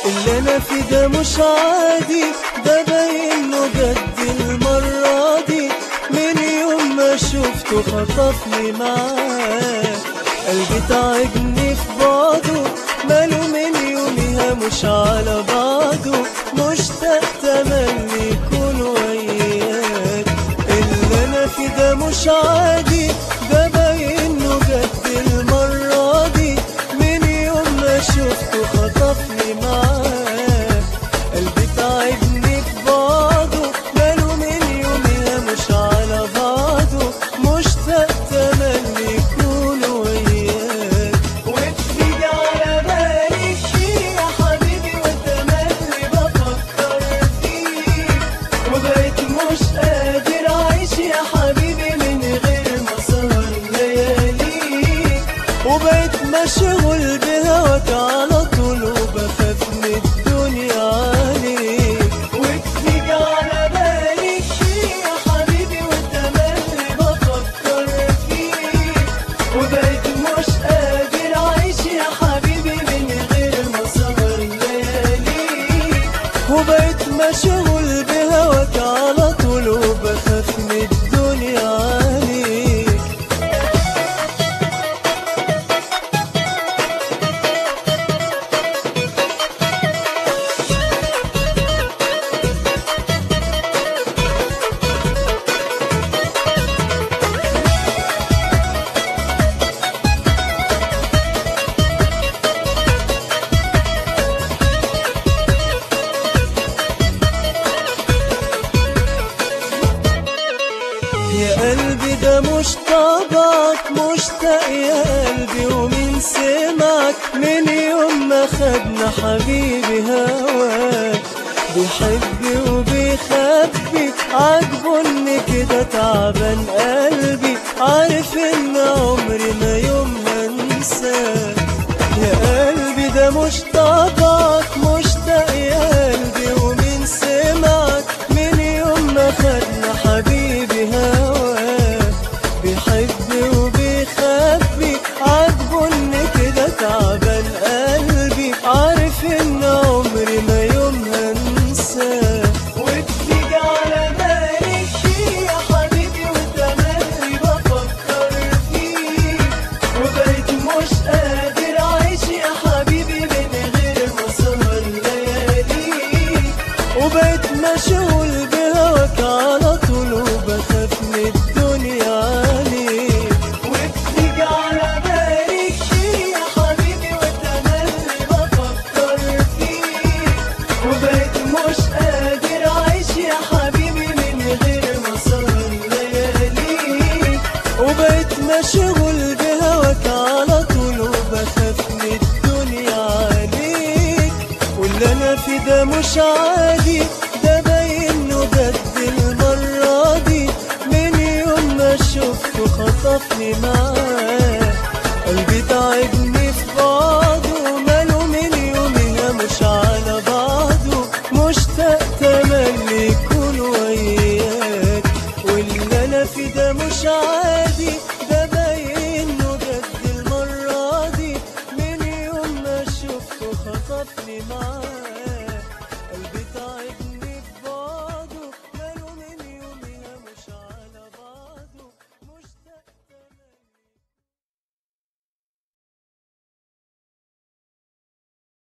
اللي انا في ده مش عادي ده باين له جد المرة دي من يوم ما شفته خطفني معاه قلبي تعبني في بعضه ماله من يوميها مش على بعضه مشتاق تملي يكون وياك اللي انا في ده مش عادي ده باين له جد المرة دي من يوم ما شفته خطفني معاه قلبي تعبني في بعضه ماله من يوميها مش على بعضه مشتاق تملي يكون وياك وبتيجي على بالي كتير يا حبيبي وتملي بفكر فيك وبقيت مش قادر اعيش يا حبيبي من غير ما اسهر لياليك وبقيت مشغول بهواك على طول وبخاف من الدنيا عليك وبتيجي على بالي كتير يا حبيبي وتملي بفكر فيك وبقيت مش قادر اعيش يا حبيبي من غير ما اسهر لياليك وبقيت مشغول بهواك على طول وبخاف من الدنيا عليك يا قلبي ده مش طبعك مشتاق يا قلبي ومين سمعك من يوم ما خدنا حبيبي هواك بيحب وبيخبي عاجبه ان كده تعبان قلبي عارف ان عمري ما يوم هنساك يا قلبي ده مش طبعك مشتاق يا قلبي ومين سمعك من يوم ما خدنا حبيبي هواك بيحب وبيخبي عاجبه ان كده تعبان قلبي عارف ان عمري ما يوم هنساه وبتيجي على بالي كتير يا حبيبي وتملي بفكر فيك وبقيت مش قادر اعيش يا حبيبي من غير ما اسهر لياليك وبقيت مشغول بهواك على طول وبخاف من الدنيا عليك وبتيجي على بالي كتير يا حبيبي وتملي بفكر فيك وبقيت مش قادر اعيش يا حبيبي من غير ما اسهر لياليك وبقيت مشغول بهواك على طول وبخاف من الدنيا عليك واللي انا في ده مش عادي ده باين له جد المرة دي من يوم ما شفته خطفني معاه